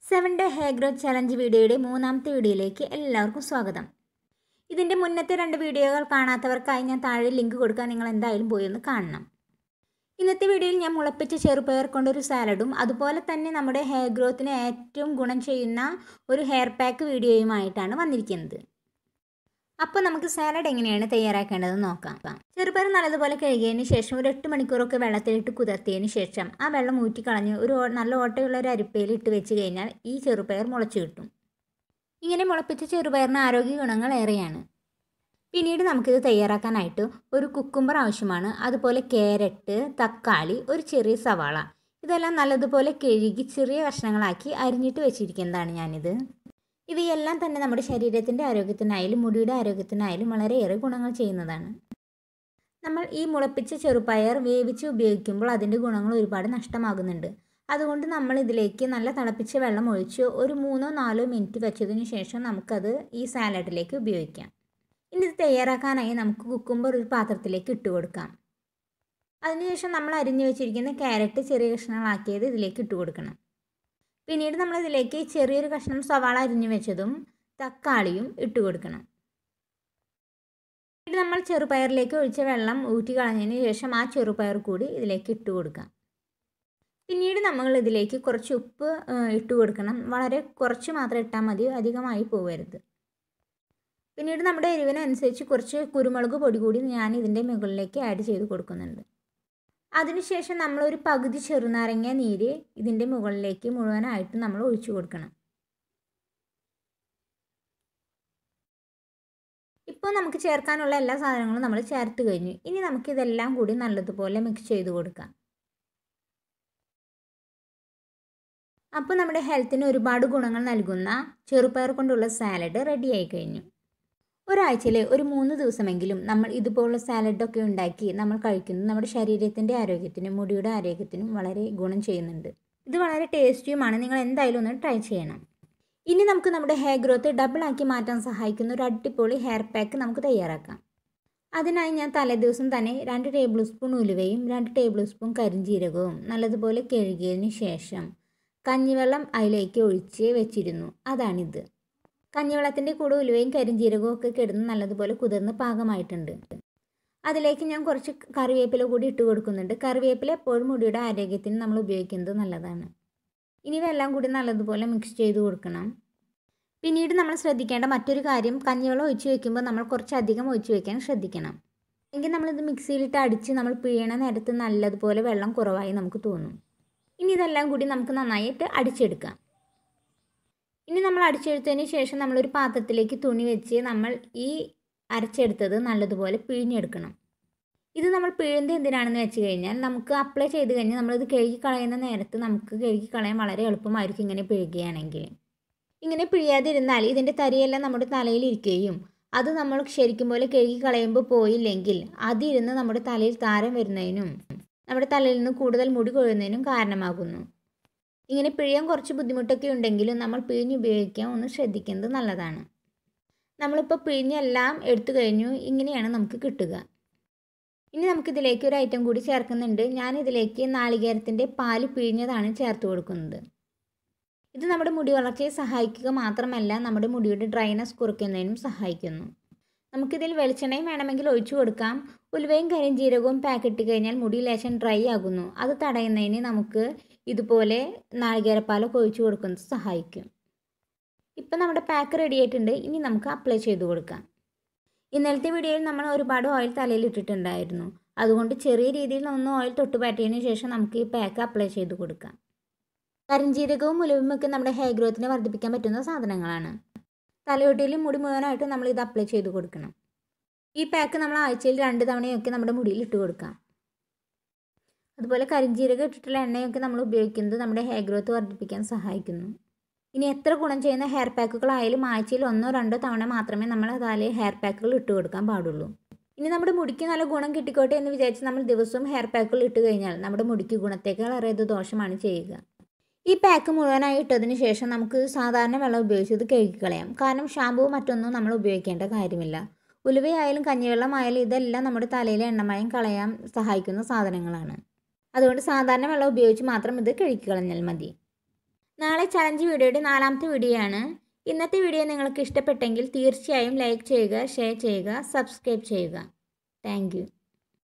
seven day hair growth challenge വീഡിയോയുടെ മൂന്നാമത്തെ വീഡിയോയിലേക്ക് എല്ലാവർക്കും സ്വാഗതം ഇതിൻ്റെ മുന്നത്തെ രണ്ട് വീഡിയോകൾ കാണാത്തവർക്കായി ഞാൻ താഴെ ലിങ്ക് കൊടുക്കാൻ നിങ്ങൾ എന്തായാലും പോയി ഒന്ന് കാണണം ഇന്നത്തെ വീഡിയോയിൽ ഞാൻ മുളപ്പിച്ച ചെറുപയർ കൊണ്ടൊരു സാലഡും അതുപോലെ തന്നെ നമ്മുടെ ഹെയർ ഗ്രോത്തിന് ഏറ്റവും ഗുണം ചെയ്യുന്ന ഒരു ഹെയർ പാക്ക് വീഡിയോയുമായിട്ടാണ് വന്നിരിക്കുന്നത് അപ്പോൾ നമുക്ക് സാലഡ് എങ്ങനെയാണ് തയ്യാറാക്കേണ്ടതെന്ന് നോക്കാം ചെറുപയർ നല്ലതുപോലെ കഴുകിയതിന് ശേഷം ഒരു എട്ട് മണിക്കൂറൊക്കെ വെള്ളത്തിലിട്ട് കുതിർത്തിയതിന് ശേഷം ആ വെള്ളം ഊറ്റിക്കളഞ്ഞ് ഒരു ഓ- നല്ല ഓട്ടയുള്ള ഒരു അരിപ്പയിൽ ഇട്ട് വെച്ച് കഴിഞ്ഞാൽ ഈ ചെറുപയർ മുളച്ച് കിട്ടും ഇങ്ങനെ മുളപ്പിച്ച ചെറുപയറിന് ആരോഗ്യ ഗുണങ്ങൾ ഏറെയാണ് പിന്നീട് നമുക്കിത് തയ്യാറാക്കാനായിട്ട് ഒരു കുക്കുംബർ ആവശ്യമാണ് അതുപോലെ ക്യാരറ്റ് തക്കാളി ഒരു ചെറിയ സവാള ഇതെല്ലാം നല്ലതുപോലെ കഴുകി ചെറിയ കഷ്ണങ്ങളാക്കി അരിഞ്ഞിട്ട് വെച്ചിരിക്കുന്നതാണ് ഞാനിത് ഇവയെല്ലാം തന്നെ നമ്മുടെ ശരീരത്തിൻ്റെ ആരോഗ്യത്തിനായാലും മുടിയുടെ ആരോഗ്യത്തിനായാലും വളരെയേറെ ഗുണങ്ങൾ ചെയ്യുന്നതാണ് നമ്മൾ ഈ മുളപ്പിച്ച ചെറുപയർ വേവിച്ച് ഉപയോഗിക്കുമ്പോൾ അതിൻ്റെ ഗുണങ്ങൾ ഒരുപാട് നഷ്ടമാകുന്നുണ്ട് അതുകൊണ്ട് നമ്മൾ ഇതിലേക്ക് നല്ല തിളപ്പിച്ച വെള്ളം ഒഴിച്ച് ഒരു മൂന്നോ നാലോ മിനിറ്റ് വെച്ചതിന് ശേഷം നമുക്കത് ഈ സാലഡിലേക്ക് ഉപയോഗിക്കാം ഇനി ഇത് തയ്യാറാക്കാനായി നമുക്ക് കുക്കുംബർ ഒരു പാത്രത്തിലേക്ക് ഇട്ട് കൊടുക്കാം അതിനുശേഷം നമ്മൾ അരിഞ്ഞു വെച്ചിരിക്കുന്ന ക്യാരറ്റ് ചെറിയ കഷ്ണങ്ങളാക്കിയത് ഇതിലേക്ക് ഇട്ട് കൊടുക്കണം പിന്നീട് നമ്മൾ ഇതിലേക്ക് ചെറിയൊരു കഷ്ണം സവാള അരിഞ്ഞു വെച്ചതും തക്കാളിയും ഇട്ട് കൊടുക്കണം പിന്നീട് നമ്മൾ ചെറുപയറിലേക്ക് ഒഴിച്ച വെള്ളം ഊറ്റി കളഞ്ഞതിന് ശേഷം ആ ചെറുപയർ കൂടി ഇതിലേക്ക് ഇട്ട് കൊടുക്കാം പിന്നീട് നമ്മൾ ഇതിലേക്ക് കുറച്ച് ഉപ്പ് ഏഹ്, ഇട്ട് കൊടുക്കണം വളരെ കുറച്ച് മാത്രം ഇട്ടാൽ മതി അധികമായി പോകരുത് പിന്നീട് നമ്മുടെ എരിവിനനുസരിച്ച് കുറച്ച് കുരുമുളക് പൊടി കൂടി ഞാൻ ഇതിൻ്റെ മുകളിലേക്ക് ആഡ് ചെയ്ത് കൊടുക്കുന്നുണ്ട് അതിനുശേഷം നമ്മളൊരു പകുതി ചെറുനാരങ്ങ നീര് ഇതിൻ്റെ മുകളിലേക്ക് മുഴുവനായിട്ട് നമ്മൾ ഒഴിച്ചു കൊടുക്കണം ഇപ്പോൾ നമുക്ക് ചേർക്കാനുള്ള എല്ലാ സാധനങ്ങളും നമ്മൾ ചേർത്ത് കഴിഞ്ഞു ഇനി നമുക്കിതെല്ലാം കൂടി നല്ലതുപോലെ മിക്സ് ചെയ്ത് കൊടുക്കാം അപ്പോൾ നമ്മുടെ ഹെൽത്തിന് ഒരുപാട് ഗുണങ്ങൾ നൽകുന്ന ചെറുപയർ കൊണ്ടുള്ള സാലഡ് റെഡിയായി കഴിഞ്ഞു ഒരാഴ്ചയിൽ ഒരു മൂന്ന് ദിവസമെങ്കിലും നമ്മൾ ഇതുപോലുള്ള സാലഡൊക്കെ ഉണ്ടാക്കി നമ്മൾ കഴിക്കുന്നത് നമ്മുടെ ശരീരത്തിൻ്റെ ആരോഗ്യത്തിനും മുടിയുടെ ആരോഗ്യത്തിനും വളരെ ഗുണം ചെയ്യുന്നുണ്ട് ഇത് വളരെ ടേസ്റ്റിയുമാണ് നിങ്ങൾ എന്തായാലും ഒന്ന് ട്രൈ ചെയ്യണം ഇനി നമുക്ക് നമ്മുടെ ഹെയർ ഗ്രോത്ത് ഡബിളാക്കി മാറ്റാൻ സഹായിക്കുന്ന ഒരു അടിപൊളി ഹെയർ പാക്ക് നമുക്ക് തയ്യാറാക്കാം അതിനായി ഞാൻ തലേദിവസം തന്നെ രണ്ട് ടേബിൾ സ്പൂൺ ഉലുവയും രണ്ട് ടേബിൾ സ്പൂൺ കരിഞ്ജീരകവും നല്ലതുപോലെ കഴുകിയതിന് ശേഷം കഞ്ഞിവെള്ളം അതിലേക്ക് ഒഴിച്ച് വെച്ചിരുന്നു അതാണിത് കഞ്ഞിവെള്ളത്തിൻ്റെ കൂടെ ഉലുവയും കരിഞ്ജീരകവും ഒക്കെ കിടന്ന് നല്ലതുപോലെ കുതിർന്ന് പാകമായിട്ടുണ്ട് അതിലേക്ക് ഞാൻ കുറച്ച് കറിവേപ്പില കൂടി ഇട്ട് കൊടുക്കുന്നുണ്ട് കറിവേപ്പില എപ്പോഴും മുടിയുടെ ആരോഗ്യത്തിന് നമ്മൾ ഉപയോഗിക്കുന്നത് നല്ലതാണ് ഇനി ഇതെല്ലാം കൂടി നല്ലതുപോലെ മിക്സ് ചെയ്ത് കൊടുക്കണം പിന്നീട് നമ്മൾ ശ്രദ്ധിക്കേണ്ട മറ്റൊരു കാര്യം കഞ്ഞിവെള്ളം ഒഴിച്ച് വെക്കുമ്പോൾ നമ്മൾ കുറച്ചധികം ഒഴിച്ച് വെക്കാൻ ശ്രദ്ധിക്കണം എങ്കിൽ നമ്മളിത് മിക്സിയിലിട്ട് അടിച്ച് നമ്മൾ പിഴിയണ നേരത്ത് നല്ലതുപോലെ വെള്ളം കുറവായി നമുക്ക് തോന്നും ഇനി ഇതെല്ലാം കൂടി നമുക്ക് നന്നായിട്ട് അടിച്ചെടുക്കാം ഇനി നമ്മൾ അടിച്ചെടുത്തതിന് ശേഷം നമ്മളൊരു പാത്രത്തിലേക്ക് തുണി വെച്ച് നമ്മൾ ഈ അരച്ചെടുത്തത് നല്ലതുപോലെ പിഴിഞ്ഞെടുക്കണം ഇത് നമ്മൾ പിഴുന്നത് എന്തിനാണെന്ന് വെച്ച് കഴിഞ്ഞാൽ നമുക്ക് അപ്ലൈ ചെയ്ത് കഴിഞ്ഞാൽ നമ്മളിത് കഴുകി കളയുന്ന നേരത്ത് നമുക്ക് കഴുകി കളയാൻ വളരെ എളുപ്പമായിരിക്കും ഇങ്ങനെ പിഴുകയാണെങ്കിൽ ഇങ്ങനെ പിഴിയാതിരുന്നാൽ ഇതിൻ്റെ തരിയെല്ലാം നമ്മുടെ തലയിൽ ഇരിക്കുകയും അത് നമ്മൾ ശരിക്കും പോലെ കഴുകി കളയുമ്പോൾ പോയില്ലെങ്കിൽ അതിരുന്ന് നമ്മുടെ തലയിൽ താരം വരുന്നതിനും നമ്മുടെ തലയിൽ നിന്ന് കൂടുതൽ മുടി കൊഴുന്നതിനും കാരണമാകുന്നു ഇങ്ങനെ പിഴിയാൻ കുറച്ച് ബുദ്ധിമുട്ടൊക്കെ ഉണ്ടെങ്കിലും നമ്മൾ പിഴിഞ്ഞുപയോഗിക്കാൻ ഒന്ന് ശ്രദ്ധിക്കുന്നത് നല്ലതാണ് നമ്മളിപ്പോൾ പിഴിഞ്ഞെല്ലാം എടുത്തു കഴിഞ്ഞു ഇങ്ങനെയാണ് നമുക്ക് കിട്ടുക ഇനി നമുക്കിതിലേക്ക് ഒരു ഐറ്റം കൂടി ചേർക്കുന്നുണ്ട് ഞാൻ ഇതിലേക്ക് നാളികേരത്തിൻ്റെ പാല് പിഴിഞ്ഞതാണ് ചേർത്ത് കൊടുക്കുന്നത് ഇത് നമ്മുടെ മുടി വളർച്ചയെ സഹായിക്കുക മാത്രമല്ല നമ്മുടെ മുടിയുടെ ഡ്രൈനസ് കുറയ്ക്കുന്നതിനും സഹായിക്കുന്നു നമുക്കിതിൽ വെളിച്ചെണ്ണയും വേണമെങ്കിൽ ഒഴിച്ചു കൊടുക്കാം ഉലുവയും കരിഞ്ജീരകവും പാക്കറ്റ് കഴിഞ്ഞാൽ മുടി ലേശം ഡ്രൈ ആകുന്നു അത് തടയുന്നതിന് നമുക്ക് ഇതുപോലെ നാളികേരപ്പാലൊക്കെ ഒഴിച്ചു കൊടുക്കുന്നത് സഹായിക്കും ഇപ്പം നമ്മുടെ പാക്ക് റെഡി ആയിട്ടുണ്ട് ഇനി നമുക്ക് അപ്ലൈ ചെയ്ത് കൊടുക്കാം ഇന്നലത്തെ വീഡിയോയിൽ നമ്മൾ ഒരുപാട് ഓയിൽ തലയിൽ ഇട്ടിട്ടുണ്ടായിരുന്നു അതുകൊണ്ട് ചെറിയ രീതിയിൽ ഒന്ന് ഓയിൽ തൊട്ട് പറ്റിയതിന് ശേഷം നമുക്ക് ഈ പാക്ക് അപ്ലൈ ചെയ്ത് കൊടുക്കാം കരിഞ്ജീരകവും ഉലുവും ഒക്കെ നമ്മുടെ ഹെയർ ഗ്രോത്തിനെ വർദ്ധിപ്പിക്കാൻ പറ്റുന്ന സാധനങ്ങളാണ് തലയൊട്ടിയിലും മുടി മുഴുവനായിട്ട് നമ്മൾ ഇത് അപ്ലൈ ചെയ്ത് കൊടുക്കണം ഈ പാക്ക് നമ്മൾ ആഴ്ചയിൽ രണ്ട് തവണയൊക്കെ നമ്മുടെ മുടിയിൽ ഇട്ട് കൊടുക്കാം അതുപോലെ കരിഞ്ജീരകം ഇട്ടിട്ടുള്ള എണ്ണയൊക്കെ നമ്മൾ ഉപയോഗിക്കുന്നത് നമ്മുടെ ഹെയർ ഗ്രോത്ത് വർദ്ധിപ്പിക്കാൻ സഹായിക്കുന്നു ഇനി എത്ര ഗുണം ചെയ്യുന്ന ഹെയർ പാക്കുകളായാലും ആഴ്ചയിൽ ഒന്നോ രണ്ടോ തവണ മാത്രമേ നമ്മൾ തലയിൽ ഹെയർ പാക്കുകൾ ഇട്ട് കൊടുക്കാൻ പാടുള്ളൂ ഇനി നമ്മുടെ മുടിക്ക് നല്ല ഗുണം കിട്ടിക്കോട്ടെ എന്ന് വിചാരിച്ച് നമ്മൾ ദിവസവും ഹെയർ പാക്കുകൾ ഇട്ട് കഴിഞ്ഞാൽ നമ്മുടെ മുടിക്ക് ഗുണത്തേക്കാൾ ഏറെ ഇത് ദോഷമാണ് ചെയ്യുക ഈ പാക്ക് മുഴുവനായി ഇട്ടതിന് ശേഷം നമുക്ക് സാധാരണ വെള്ളം ഉപയോഗിച്ച് ഇത് കഴുകിക്കളയാം കാരണം ഷാമ്പുവും മറ്റൊന്നും നമ്മൾ ഉപയോഗിക്കേണ്ട കാര്യമില്ല ഉലുവയായാലും കഞ്ഞിവെള്ളമായാലും ഇതെല്ലാം നമ്മുടെ തലയിലെ എണ്ണമയം കളയാൻ സഹായിക്കുന്ന സാധനങ്ങളാണ് അതുകൊണ്ട് സാധാരണ വെള്ളം ഉപയോഗിച്ച് മാത്രം ഇത് കഴുകിക്കളഞ്ഞാൽ മതി നാളെ ചലഞ്ച് വീഡിയോയുടെ നാലാമത്തെ വീഡിയോ ആണ് ഇന്നത്തെ വീഡിയോ നിങ്ങൾക്ക് ഇഷ്ടപ്പെട്ടെങ്കിൽ തീർച്ചയായും ലൈക്ക് ചെയ്യുക ഷെയർ ചെയ്യുക സബ്സ്ക്രൈബ് ചെയ്യുക താങ്ക്